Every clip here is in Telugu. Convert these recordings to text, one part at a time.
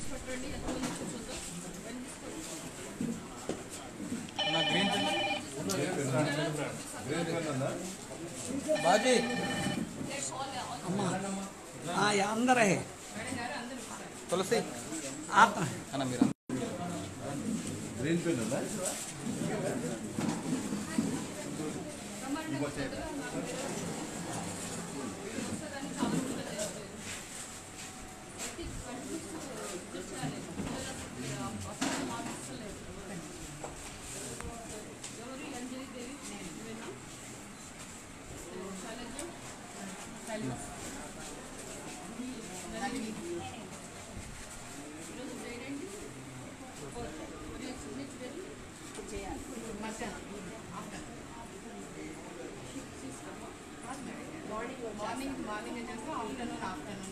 బాజీ అమ్మా हाँ ये अंदर है तुलसी आप है ना मेरा గ్రీన్ పెన్ ఉందా మార్నింగ్ మార్నింగ్ చేస్తే ఆఫ్టర్నూన్ ఆఫ్టర్నూన్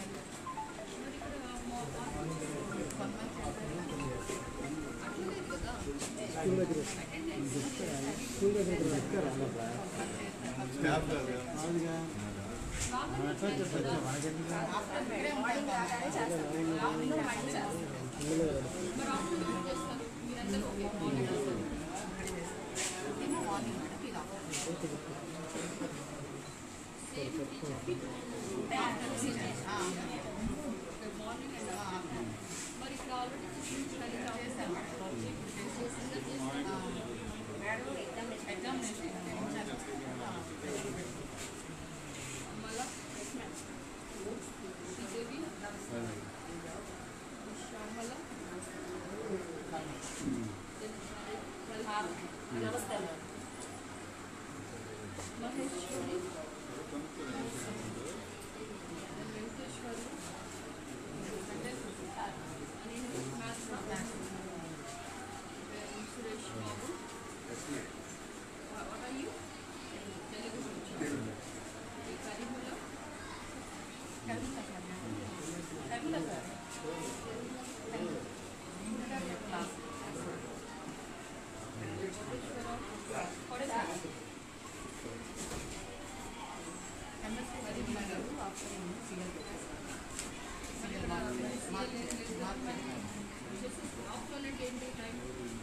స్టాఫ్ కాదు నమస్తే Maheshwari Venkateswaru maths Suresh Babu What are you? Telugu Karimulla afternoon ఏంటి time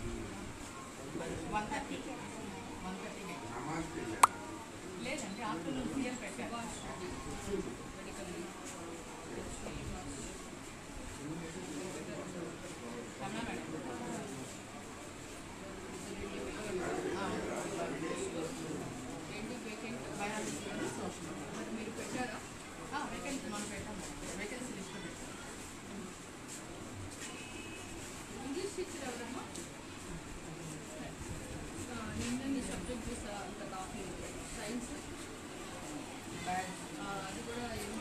one thirty one thirty లేదండి ఆఫ్టర్నూన్ సీఎల్ పెట్టారు రమణ మేడం ఏంటి వేకెంట్ బయాలజీ సోషల్ మరి మీరు పెట్టారా వేకెన్సీ మనం పెట్టాము వేకెన్సీ లిస్ట్ పెట్టాము ఇంగ్లీష్ టీచర్ ఎవరమ్మా ఆ, నిన్న మీ సబ్జెక్ట్ చూసా అంత కాఫీ సైన్స్ ఆ, అది కూడా ఏమి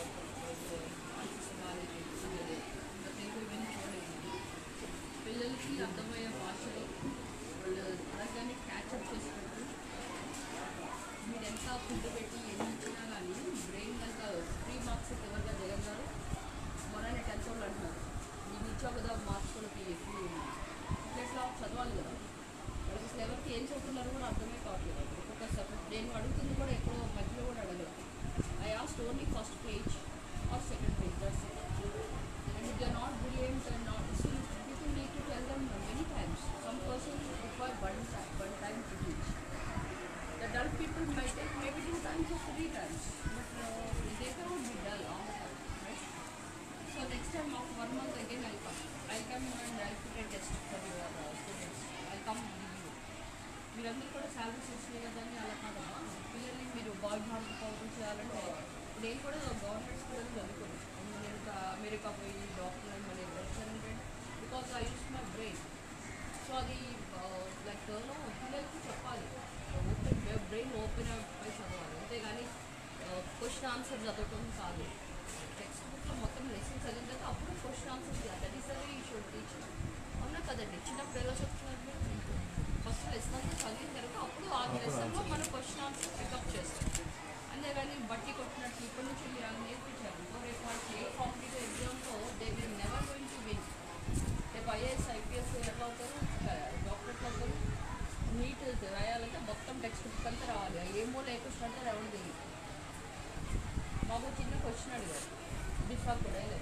తెలుగు ఇవన్నీ చూడలేదు పిల్లలకి అర్థమయ్యే భాషలో వాళ్ళు అడగగానే క్యాచప్ చేసినట్టు మీరు ఎంత ఫుడ్ పెట్టి ఎన్ని ఇచ్చినా కానీ బ్రెయిన్ కనుక త్రీ మార్క్స్ ఎవరిగా జగన్నారు మొన్న టెన్త్ వాళ్ళు అంటున్నారు నేను ఇచ్చావు కదా మార్క్స్ కూడా పిఎస్సి ఇట్లా చదవాలి కదా వాళ్ళకి అసలు ఎవరికి ఏం చదువుతున్నారో కూడా అర్థమే కావట్లేదు ఒక్కొక్క సబ్జెక్ట్ నేను అడుగుతుంది కూడా ఎక్కడో మధ్యలో కూడా అడగలేదు I asked only first page or second page that's and if they're not brilliant and not still people need to tell them many times some persons require one time one time to teach the dull people might take maybe two times or three times but uh, they cannot be dull all the time right so next time after one month again I'll come I'll come and I'll put a test for your uh, students I'll come with you మీరందరూ కూడా శాలరీస్ వచ్చినాయి కదా అని అలా కాదమ్మా పిల్లల్ని మీరు బాయ్ భారత్ పౌరులు చేయాలంటే నేను కూడా గవర్నమెంట్ స్కూల్లో చదువుకున్నాను నేను ఇంకా అమెరికా పోయి డాక్టర్ అని మళ్ళీ వచ్చానంటే because I use my brain so అది లైక్ పిల్లలకి చెప్పాలి ఓపెన్ బ్రెయిన్ ఓపెన్ అయి చదవాలి అంతేగాని క్వశ్చన్ ఆన్సర్ చదవటం కాదు టెక్స్ట్ బుక్లో మొత్తం లెసన్ చదివిన తర్వాత అప్పుడు క్వశ్చన్ ఆన్సర్ దట్ ఈస్ అవి షుడ్ టీచ్ అవునా కదండి చిన్నప్పుడు ఎలా చెప్తున్నారు ఫస్ట్ లెసన్ అంతా చదివిన తర్వాత అప్పుడు ఆ లెసన్లో మనం క్వశ్చన్ ఆన్సర్ పికప్ చేస్తాం అంతేగాని బట్టి కొట్టినట్టు ఇప్పటి నుంచి మీరు అలా నేర్పించారు సో రేపు వాళ్ళకి ఏ కాంపిటేటివ్ ఎగ్జామ్లో they will never going to win రేపు ఐఏఎస్ ఐపీఎస్ ఎట్లా అవుతారు డాక్టర్ ఎట్లా అవుతారు నీట్ రాయాలంటే మొత్తం టెక్స్ట్ బుక్ అంతా రావాలి ఏ మూల ఏ క్వశ్చన్ అంటే ఎవరు తెలియదు మాకు చిన్న క్వశ్చన్ అడిగారు డిఫా కూడా లేదు అసలు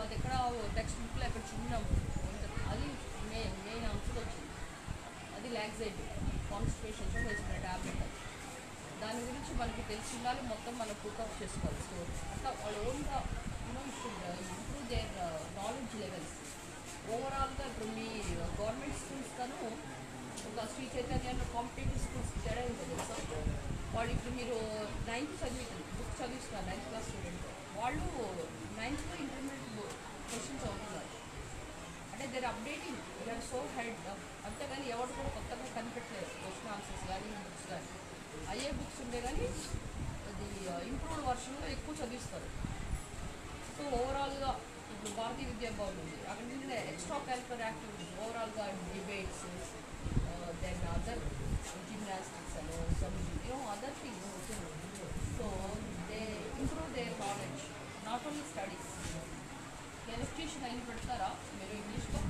అది ఎక్కడ టెక్స్ట్ బుక్లో ఎక్కడ చిన్న ఉంటుంది అది మే మెయిన్ అంశం వచ్చింది అది లాక్సైడ్ కాన్స్టిపేషన్తో వేసిన ట్యాబ్లెట్ అది దాని గురించి మనకి తెలిసి ఉండాలి మొత్తం మనం ప్రూఫ్ చేసుకోవాలి సో అట్లా వాళ్ళు ఓన్గా you know should improve their knowledge levels ఓవరాల్గా ఇప్పుడు మీ గవర్నమెంట్ స్కూల్స్ కను ఒక శ్రీ చైతన్యంలో కాంపిటేటివ్ స్కూల్స్ తేడా ఉంటుంది తెలుసా వాళ్ళు ఇప్పుడు మీరు నైన్త్ చదివి బుక్ చదివిస్తున్నారు నైన్త్ క్లాస్ స్టూడెంట్ వాళ్ళు నైన్త్లో ఇంటర్మీడియట్ క్వశ్చన్స్ అవుతున్నారు అంటే there updating your so head అంతేగాని ఎవరు కూడా కొత్తగా కనిపెట్టలేదు క్వశ్చన్ ఆన్సర్స్ కానీ బుక్స్ కానీ అయ్యే బుక్స్ ఉండే కానీ అది ఇంప్రూవ్డ్ వర్షన్లో ఎక్కువ చదివిస్తారు సో ఓవరాల్గా ఇప్పుడు భారతీయ విద్యా భవన్ ఉంది అక్కడ నుండి ఎక్స్ట్రా కరికులర్ యాక్టివిటీస్ ఓవరాల్గా డిబేట్స్ దెన్ అదర్ జిమ్నాస్టిక్స్ అని some you know other thing so they improve their knowledge not only studies electrician అయిన పెడతారా మీరు ఇంగ్లీష్లో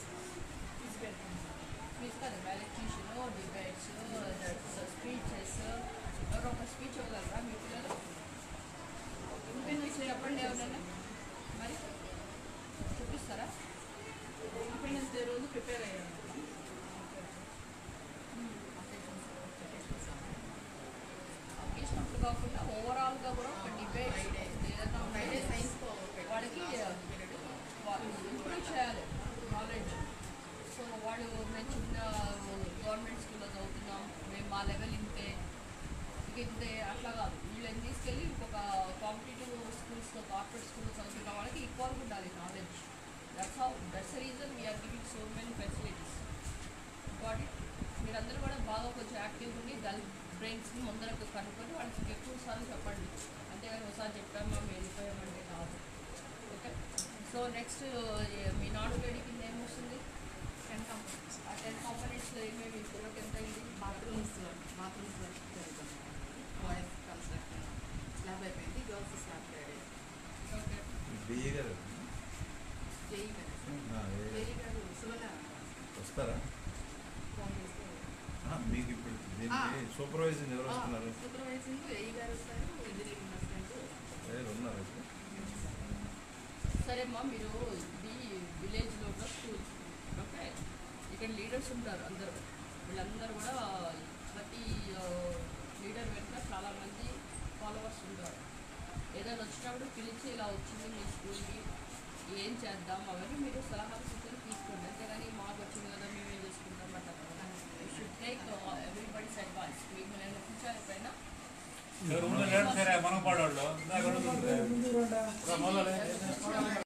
స్పీచ్ కదా ఎలక్ట్రీషియన్ డిబేట్స్ స్పీచెస్ ఎవరో ఒక స్పీచ్ ఇవ్వగలరా మీ పిల్లలు ఇండిపెండెన్స్ చెప్పండి ఎవరైనా మరి చూపిస్తారా ఇండిపెండెన్స్ డే రోజు ప్రిపేర్ అయ్యాను చేసినప్పుడు కాకుండా ఓవరాల్గా కూడా ఒక డిబేట్ ఏదైనా ఫ్రైడే ఉంటే సైన్స్ వాడికి వాళ్ళు ఇంప్రూవ్ చేయాలి నాలెడ్జ్ సో వాళ్ళు మేము చిన్న గవర్నమెంట్ స్కూల్లో చదువుతున్నాం మేము మా లెవెల్ ఇంతే ఇక ఇంతే అట్లా కాదు వీళ్ళని తీసుకెళ్ళి ఇంకొక కాంపిటేటివ్ స్కూల్స్లో కార్పొరేట్ స్కూల్లో చదువుతున్న వాళ్ళకి ఈక్వల్గా ఉండాలి knowledge that's how that's reason we are giving so many facilities got it మీరందరూ కూడా బాగా కొంచెం యాక్టివ్గా ఉండి డల్ బ్రెయిన్స్ని ముందరకు కనుక్కొని వాళ్ళకి ఎక్కువ సార్లు చెప్పండి అంతేగాని ఒకసారి చెప్పాము మేము వెళ్ళిపోయామంటే కాదు ఓకే సో నెక్స్ట్ మీ నాడు వేడి కింద ఏమొస్తుంది టెన్ కంపెనీస్ ఆ టెన్ కాంపనెంట్స్లో ఏమేమి పిల్లలకి ఎంత అయింది బాత్రూమ్స్ బాత్రూమ్స్ వర్క్ జరుగుతుంది బాయ్స్ కన్స్ట్రక్షన్ స్లాబ్ అయిపోయింది girls slab ready okay DA గారు జేఈ గారు ఆ, ఏ- జేఈ గారు సువన వస్తారా ఫోన్ చేస్తే ఆ, మీకు ఇప్పుడు దీనికి సూపర్వైజింగ్ ఎవరు వస్తున్నారు సూపర్వైజింగ్ ఏఈ గారు వస్తారు ఇంజనీరింగ్ అసిస్టెంట్ ఎవరు ఉన్నారు అయితే సరే అమ్మా మీరు ఇది విలేజ్లో ఉన్న స్కూల్ ఓకే ఇక్కడ లీడర్స్ ఉంటారు అందరూ వీళ్ళందరూ కూడా ప్రతి లీడర్ వెనుక చాలామంది ఫాలోవర్స్ ఉంటారు ఏదైనా వచ్చినప్పుడు పిలిచి ఇలా వచ్చింది మీ స్కూల్కి ఏం చేద్దాం అవన్నీ మీరు సలహాలు సూచనలు తీసుకోండి అంతేగాని మాకు వచ్చింది కదా మేమేం చేసుకుంటాం అట్లా షుడ్ టేక్ ఎవ్రీబడీస్ అడ్వాన్స్ మీకు నేను ఒప్పించాలి ఎప్పుడైనా ఎవరు ముందు లేడు సరే మనం పడవాళ్ళు ఇందాక అడుగుతుంటే. మొదలు